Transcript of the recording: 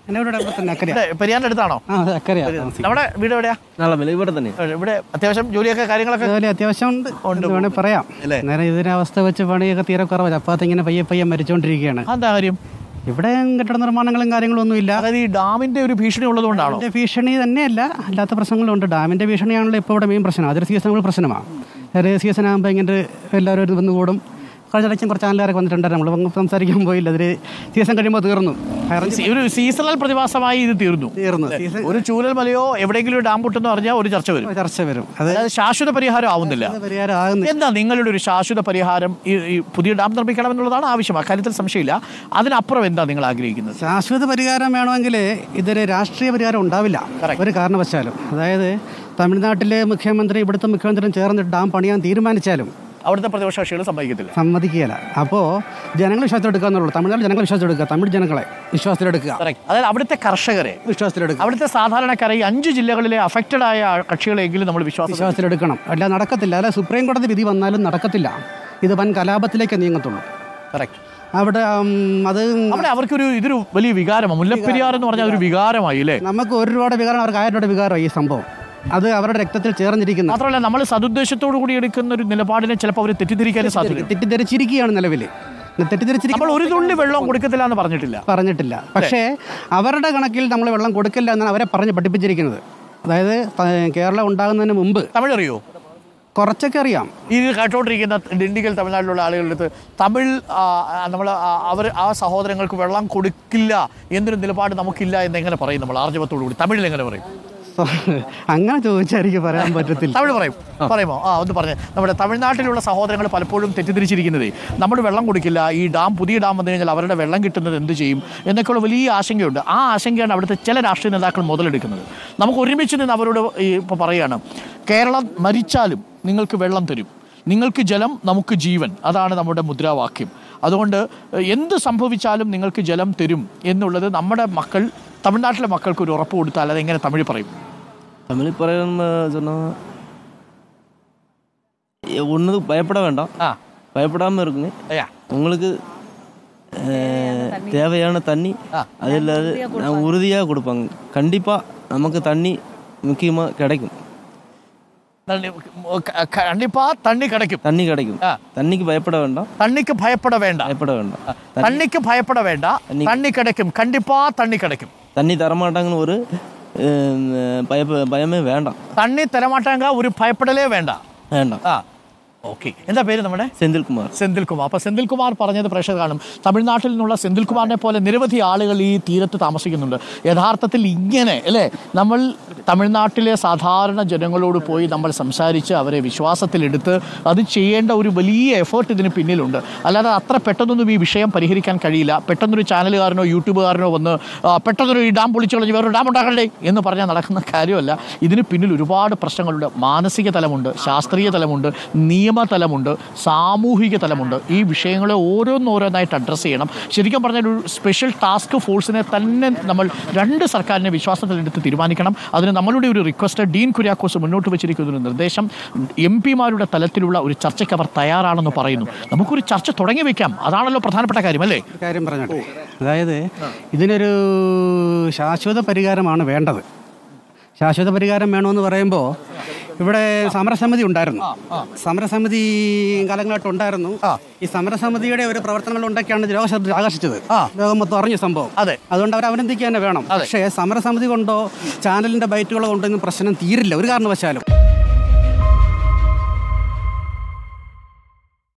എന്നെ ഇവിടെ ഇവിടെ തന്നെ അക്കരയാ ഇവിടെ പെരിയാറിന്റെ അടുത്താണോ ആ അതെ അക്കരയാ താമസിക്കുന്നത്. നമ്മുടെ വീട് എവിടെയാ നാളെ ഇവിടെ തന്നെ ഇവിടെ അത്യാവശ്യം ജോലിയൊക്കെ കാര്യങ്ങളൊക്കെ അതുപോലെ അത്യാവശ്യം ഉണ്ട് എന്ന് വേണേൽ പറയാം അല്ലേ? നേരെ ഇതിനെ അവസ്ഥ വെച്ച് പണിയൊക്കെ തീരെ കുറവ് ചപ്പാത്തി ഇങ്ങനെ പയ്യെ പയ്യെ മരിച്ചുകൊണ്ടിരിക്കുകയാണ് എന്താ കാര്യം ഇവിടെ കെട്ടിട നിർമ്മാണങ്ങളും കാര്യങ്ങളും ഒന്നുമില്ല അതായത് ഈ ഡാമിന്റെ ഒരു ഭീഷണി ഉള്ളതുകൊണ്ടാണോ ഡാമിന്റെ ഭീഷണി തന്നെയല്ല അല്ലാത്ത പ്രശ്നങ്ങളുണ്ട് ഡാമിന്റെ ഭീഷണിയാണല്ലോ ഇപ്പോൾ ഇവിടെ മെയിൻ പ്രശ്നം അതൊരു സീസണുകൾ പ്രശ്നമാണ് ഒരു സീസൺ ആകുമ്പോൾ ഇങ്ങനെ എല്ലാവരും ഒരു വന്ന് കൂടും കഴിഞ്ഞ ഇടയ്ക്കും കുറച്ച് ആൾക്കാരൊക്കെ വന്നിട്ടുണ്ടായിരുന്നു നമ്മൾ സംസാരിക്കാൻ പോയില്ല അതൊരു സീസൺ കഴിയുമ്പോൾ തീർന്നു ഹൈറേഞ്ച് സീ- ഒരു സീസണൽ പ്രതിഭാസമായി ഇത് തീർന്നു തീർന്നു സീസൺ ഒരു ചൂരൽ മലയോ എവിടെയെങ്കിലും ഒരു ഡാം പൊട്ടെന്ന് പറഞ്ഞാൽ ഒരു ചർച്ച വരും ചർച്ച വരും അത് അതായത് ശാശ്വത പരിഹാരം ആവുന്നില്ല പരിഹാരം ആകുന്നില്ല എന്താ നിങ്ങളുടെ ഒരു ശാശ്വത പരിഹാരം ഈ ഈ പുതിയ ഡാം നിർമ്മിക്കണമെന്നുള്ളതാണ് ആവശ്യം അക്കാര്യത്തിൽ സംശയമില്ല അതിനപ്പുറം എന്താ നിങ്ങൾ ആഗ്രഹിക്കുന്നത് ശാശ്വത പരിഹാരം വേണമെങ്കിൽ ഇതൊരു രാഷ്ട്രീയ പരിഹാരം ഉണ്ടാവില്ല ഒരു കാരണവശാലും അതായത് തമിഴ്നാട്ടിലെ മുഖ്യമന്ത്രി ഇവിടുത്തെ മുഖ്യമന്ത്രിയും ചേർന്ന് ഡാം പണിയാൻ തീരുമാനിച്ചാലും അവിടുത്തെ പ്രതിപക്ഷ കക്ഷികൾ സമ്മതിക്കത്തില്ല സമ്മതിക്കുകയില്ല അപ്പോൾ ജനങ്ങൾ വിശ്വാസത്തിലെടുക്കുക എന്നുള്ളൂ തമിഴ്നാട് ജനങ്ങൾ വിശ്വാസത്തിലെടുക്കുക തമിഴ് ജനങ്ങളെ വിശ്വാസത്തിലെടുക്കുക Correct. അതായത് അവിടുത്തെ കർഷകരെ വിശ്വാസത്തിലെടുക്കുക അവിടുത്തെ സാധാരണക്കാരെ ഈ അഞ്ച് ജില്ലകളിലെ അഫക്റ്റഡ് ആയ കക്ഷികളെങ്കിലും നമ്മൾ വിശ്വാസം വിശ്വാസത്തിലെടുക്കണം അല്ല നടക്കത്തില്ല അല്ല സുപ്രീം കോടതി വിധി വന്നാലും നടക്കത്തില്ല ഇത് വൻ കലാപത്തിലേക്ക് നീങ്ങത്തുള്ളൂ കറക്റ്റ് അവിടെ ഉം, അത് അവിടെ അവർക്കൊരു ഇതൊരു വലിയ വികാരമാണ് മുല്ലപ്പെരിയാർ എന്ന് പറഞ്ഞാൽ ഒരു വികാരമായി അല്ലേ നമുക്ക് ഒരു രൂപയുടെ വികാരം അവർക്ക് ആയിരം രൂപയുടെ വികാരമായി ഈ സംഭവം അത് അവരുടെ രക്തത്തിൽ ചേർന്നിരിക്കുന്ന മാത്രമല്ല നമ്മൾ സതുദ്ദേശത്തോടു കൂടി എടുക്കുന്ന ഒരു നിലപാടിനെ ചിലപ്പോൾ അവർ തെറ്റിദ്ധരിക്കാനും സാധ്യത തെറ്റിദ്ധരിച്ചിരിക്കുകയാണ് നിലവിൽ തെറ്റിദ്ധരിച്ചിരിക്കുക നമ്മൾ ഒരു തുള്ളി വെള്ളം കൊടുക്കത്തില്ല എന്ന് പറഞ്ഞിട്ടില്ല പറഞ്ഞിട്ടില്ല പക്ഷേ അവരുടെ കണക്കിൽ നമ്മൾ വെള്ളം കൊടുക്കില്ല എന്നാണ് അവരെ പറഞ്ഞ് പഠിപ്പിച്ചിരിക്കുന്നത് അതായത് ത- കേരളം ഉണ്ടാകുന്നതിന് മുമ്പ് തമിഴ് അറിയോ കുറച്ചൊക്കെ അറിയാം ഇത് കേട്ടോണ്ടിരിക്കുന്ന ദിണ്ടിഗൽ തമിഴ്നാട്ടിലുള്ള ആളുകളുടെ അടുത്ത് തമിഴ് നമ്മൾ അവർ ആ സഹോദരങ്ങൾക്ക് വെള്ളം കൊടുക്കില്ല എന്നൊരു നിലപാട് നമുക്കില്ല എന്ന് എങ്ങനെ പറയും നമ്മൾ ആർജവത്തോടു കൂടി തമിഴിൽ എങ്ങനെ പറയും സോ, അങ്ങനെ ചോദിച്ചാൽ എനിക്ക് പറയാൻ പറ്റത്തില്ല തമിഴ് പറയും പറയുമോ ആ ഒന്ന് പറഞ്ഞേ നമ്മുടെ തമിഴ്നാട്ടിലുള്ള സഹോദരങ്ങൾ പലപ്പോഴും തെറ്റിദ്ധരിച്ചിരിക്കുന്നതേ നമ്മൾ വെള്ളം കൊടുക്കില്ല ഈ ഡാം പുതിയ ഡാം വന്നു കഴിഞ്ഞാൽ അവരുടെ വെള്ളം കിട്ടുന്നത് എന്ത് ചെയ്യും എന്നൊക്കെയുള്ള വലിയ ആശങ്കയുണ്ട് ആ ആശങ്കയാണ് അവിടുത്തെ ചില രാഷ്ട്രീയ നേതാക്കൾ മുതലെടുക്കുന്നത് നമുക്ക് ഒരുമിച്ച് നിന്ന് അവരോട് ഈ ഇപ്പോൾ പറയുകയാണ് കേരളം മരിച്ചാലും നിങ്ങൾക്ക് വെള്ളം തരും നിങ്ങൾക്ക് ജലം നമുക്ക് ജീവൻ അതാണ് നമ്മുടെ മുദ്രാവാക്യം അതുകൊണ്ട് എന്ത് സംഭവിച്ചാലും നിങ്ങൾക്ക് ജലം തരും എന്നുള്ളത് നമ്മുടെ മക്കൾ തമിഴ്നാട്ടിലെ മക്കൾക്ക് ഒരു ഉറപ്പ് കൊടുത്താൽ അത് എങ്ങനെ തമിഴ് പറയും தமிழ் பறவை சொன்னா ஒன்று பயப்பட வேண்டாம் ആ பயப்படாமல் இருக்குங்க അയ്യാ உங்களுக்கு அஹ், தேவையான தண்ணி அது இல்லாத நான் உறுதியாக கொடுப்பாங்க கண்டிப்பாக நமக்கு தண்ணி முக்கியமாக கிடைக்கும் தண்ணி க- கண்டிப்பா தண்ணி கிடைக்கும் தண்ணி கிடைக்கும் ஆ. தண்ணிக்கு பயப்பட வேண்டாம் தண்ணிக்கு பயப்பட வேண்டாம் பயப்பட வேண்டாம் தண்ணிக்கு பயப்பட வேண்டாம் தண்ணி- தண்ணி கிடைக்கும் கண்டிப்பா தண்ணி கிடைக்கும் தண்ணி தரமாட்டாங்கன்னு ஒரு அஹ், பயப்ப பயமே வேண்டாம் தண்ணி തരമാട്ടാങ്ക ഒരു ഭയപ്പെടലേ വേണ്ട வேண்டாம் ആ ഓക്കെ എന്താ പേര് നമ്മുടെ செந்தில்குமார் സെന്തിൽകുമാർ അപ്പോൾ സെന്തിൽകുമാർ പറഞ്ഞത് പ്രേക്ഷകർ കാണും തമിഴ്നാട്ടിൽ നിന്നുള്ള സെന്തിൽകുമാറിനെ പോലെ നിരവധി ആളുകൾ ഈ തീരത്ത് താമസിക്കുന്നുണ്ട് യഥാർത്ഥത്തിൽ ഇങ്ങനെ അല്ലേ നമ്മൾ തമിഴ്നാട്ടിലെ സാധാരണ ജനങ്ങളോട് പോയി നമ്മൾ സംസാരിച്ച് അവരെ വിശ്വാസത്തിലെടുത്ത് അത് ചെയ്യേണ്ട ഒരു വലിയ എഫേർട്ട് ഇതിന് പിന്നിലുണ്ട് അല്ലാതെ അത്ര പെട്ടെന്നൊന്നും ഈ വിഷയം പരിഹരിക്കാൻ കഴിയില്ല പെട്ടെന്നൊരു ചാനലുകാരനോ യൂട്യൂബുകാരനോ വന്ന് ആ, പെട്ടെന്നൊരു ഈ ഡാം പൊളിച്ചു കളഞ്ഞ് വേറൊരു ഡാം ഉണ്ടാക്കണ്ടേ എന്ന് പറഞ്ഞാൽ നടക്കുന്ന കാര്യമല്ല ഇതിന് പിന്നിൽ ഒരുപാട് പ്രശ്നങ്ങളുണ്ട് മാനസിക തലമുണ്ട് ശാസ്ത്രീയ തലമുണ്ട് നിയമ തലമുണ്ട് സാമൂഹിക തലമുണ്ട് ഈ വിഷയങ്ങളെ ഓരോന്നോരോന്നായിട്ട് അഡ്രസ്സ് ചെയ്യണം ശരിക്കും പറഞ്ഞാൽ ഒരു സ്പെഷ്യൽ ടാസ്ക് ഫോഴ്സിനെ തന്നെ നമ്മൾ രണ്ട് സർക്കാരിനെ വിശ്വാസത്തിലെടുത്ത് തീരുമാനിക്കണം അതിന് നമ്മളുടെ ഒരു റിക്വസ്റ്റ് ഡീൻ കുര്യാക്കോസ് മുന്നോട്ട് വെച്ചിരിക്കുന്ന ഒരു നിർദ്ദേശം എം പിമാരുടെ തലത്തിലുള്ള ഒരു ചർച്ചയ്ക്ക് അവർ തയ്യാറാണെന്ന് പറയുന്നു നമുക്കൊരു ചർച്ച തുടങ്ങി വെക്കാം അതാണല്ലോ പ്രധാനപ്പെട്ട കാര്യം അല്ലേ ഒരു കാര്യം പറഞ്ഞോട്ടെ അതായത് ഇതിനൊരു ശാശ്വത പരിഹാരമാണ് വേണ്ടത് ശാശ്വത പരിഹാരം വേണമെന്ന് പറയുമ്പോൾ ഇവിടെ സമരസമിതി ഉണ്ടായിരുന്നു സമരസമിതി കാലങ്ങളായിട്ട് ഉണ്ടായിരുന്നു ഈ സമരസമിതിയുടെ ഒരു പ്രവർത്തനങ്ങൾ ഉണ്ടാക്കിയാണ് ലോക ശ്രദ്ധ ആകർഷിച്ചത് ലോകം മൊത്തം അറിഞ്ഞ സംഭവം അതെ. അതുകൊണ്ട് അവർ അഭിനന്ദിക്കുക തന്നെ വേണം പക്ഷേ സമരസമിതി കൊണ്ടോ ചാനലിന്റെ ബൈറ്റുകളോ കൊണ്ടോ ഒന്നും പ്രശ്നം തീരില്ല ഒരു കാരണവശാലും